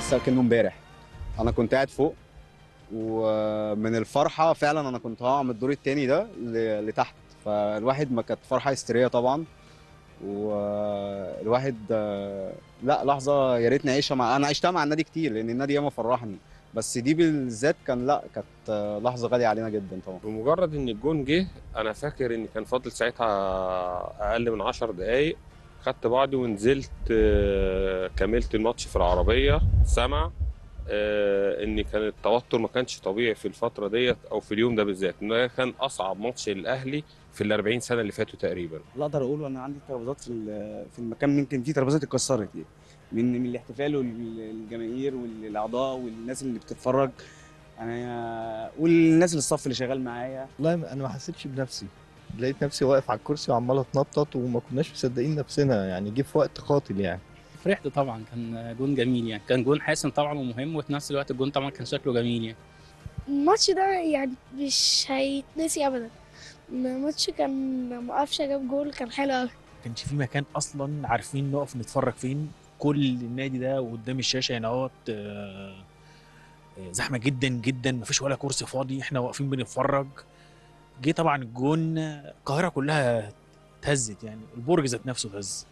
لسه كأنه امبارح انا كنت قاعد فوق ومن الفرحه فعلا انا كنت هقع من الدور التاني ده ل- لتحت فالواحد ما كانت فرحه هستيريه طبعا والواحد آه، لا لحظه يا ريت نعيشها مع انا عشتها مع النادي كتير لان النادي ياما فرحني بس دي بالذات كان لا كانت آه، لحظه غاليه علينا جدا طبعا بمجرد ان الجون جه انا فاكر ان كان فاضل ساعتها اقل من 10 دقايق خدت بعضي ونزلت آه، كملت الماتش في العربيه سمع آه، ان كان التوتر ما كانش طبيعي في الفتره ديت او في اليوم ده بالذات ان ده كان اصعب ماتش للاهلي في ال 40 سنه اللي فاتوا تقريبا لا اقدر اقول انا عندي ترابيزات في ال- في المكان ممكن في ترابيزات اتكسرت يعني من من الاحتفال والجماهير والاعضاء والناس اللي بتتفرج انا والناس اللي الصف اللي شغال معايا والله انا ما حسيتش بنفسي لقيت نفسي واقف على الكرسي وعمال اتنطط وما كناش مصدقين نفسنا يعني جه في وقت قاتل يعني فرحت طبعا كان جون جميل يعني كان جون حاسم طبعا ومهم وفي نفس الوقت الجون طبعا كان شكله جميل يعني الماتش ده يعني مش هيتنسي ابدا الماتش كان لما قفشه جاب جول كان حلو قوي كانش في مكان اصلا عارفين نقف نتفرج فين كل النادي ده وقدام الشاشه هنا اهوت آه، آه، زحمه جدا جدا مفيش ولا كرسي فاضي احنا واقفين بنتفرج جه طبعا الجون آه، القاهره كلها اتهزت يعني البرج ذات نفسه اتهز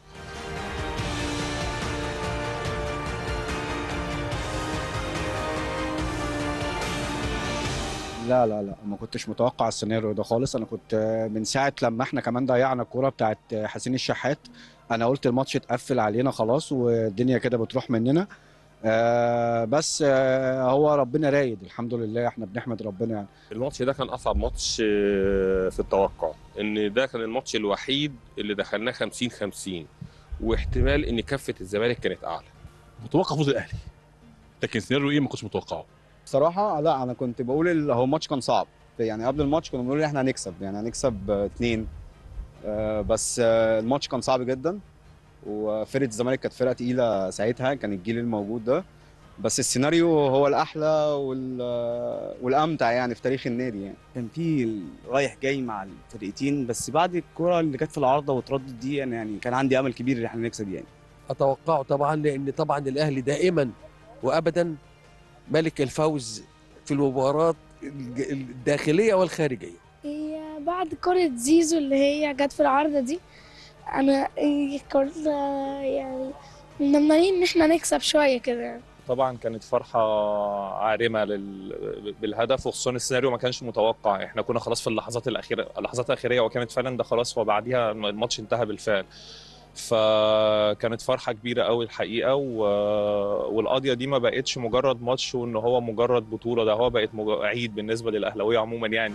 لا لا لا ما كنتش متوقع السيناريو ده خالص انا كنت آه، من ساعه لما احنا كمان ضيعنا الكوره بتاعت آه، حسين الشحات انا قلت الماتش اتقفل علينا خلاص والدنيا كده بتروح مننا آه بس آه هو ربنا رايد الحمد لله احنا بنحمد ربنا يعني الماتش ده كان اصعب ماتش آه، في التوقع ان ده كان الماتش الوحيد اللي دخلناه 50 50 واحتمال ان كفه الزمالك كانت اعلى متوقع فوز الاهلي لكن سيناريو ايه ما كنتش متوقعه بصراحه لا انا كنت بقول ال- هو الماتش كان صعب يعني قبل الماتش كنا بنقول ان احنا هنكسب يعني هنكسب آه، اتنين آه، بس آه، الماتش كان صعب جدا وفرقه الزمالك كانت فرقه تقيله ساعتها كان الجيل الموجود ده بس السيناريو هو الاحلى وال والامتع يعني في تاريخ النادي يعني كان في رايح جاي مع الفرقتين بس بعد الكرة اللي جت في العارضه واتردت دي يعني, يعني كان عندي امل كبير ان احنا نكسب يعني اتوقعه طبعا لان طبعا الاهلي دائما وابدا ملك الفوز في المباراه الج- الداخليه والخارجيه هي بعد كرة زيزو اللي هي جت في العارضة دي انا إيه، كنت آه، يعني متمنين ان احنا نكسب شوية كده يعني طبعا كانت فرحة عارمة لل... بالهدف وخصوصا السيناريو ما كانش متوقع احنا كنا خلاص في اللحظات الأخيرة اللحظات الأخيرة وكانت فعلا ده خلاص وبعديها الماتش انتهى بالفعل فكانت فرحة كبيرة قوي الحقيقة و... والقضية دي ما بقتش مجرد ماتش وان هو مجرد بطولة ده هو بقت مج... عيد بالنسبة للأهلاوية عموما يعني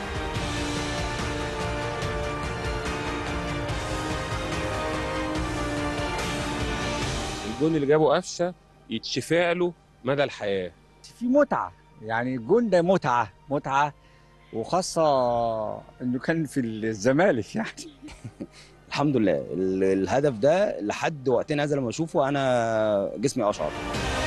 الجون اللي جابه قفشه يتشفع له مدى الحياه في متعه يعني الجون ده متعه متعه وخاصه انه كان في الزمالك يعني الحمد لله ال- الهدف ده لحد وقتنا هذا لما اشوفه انا جسمي اشعر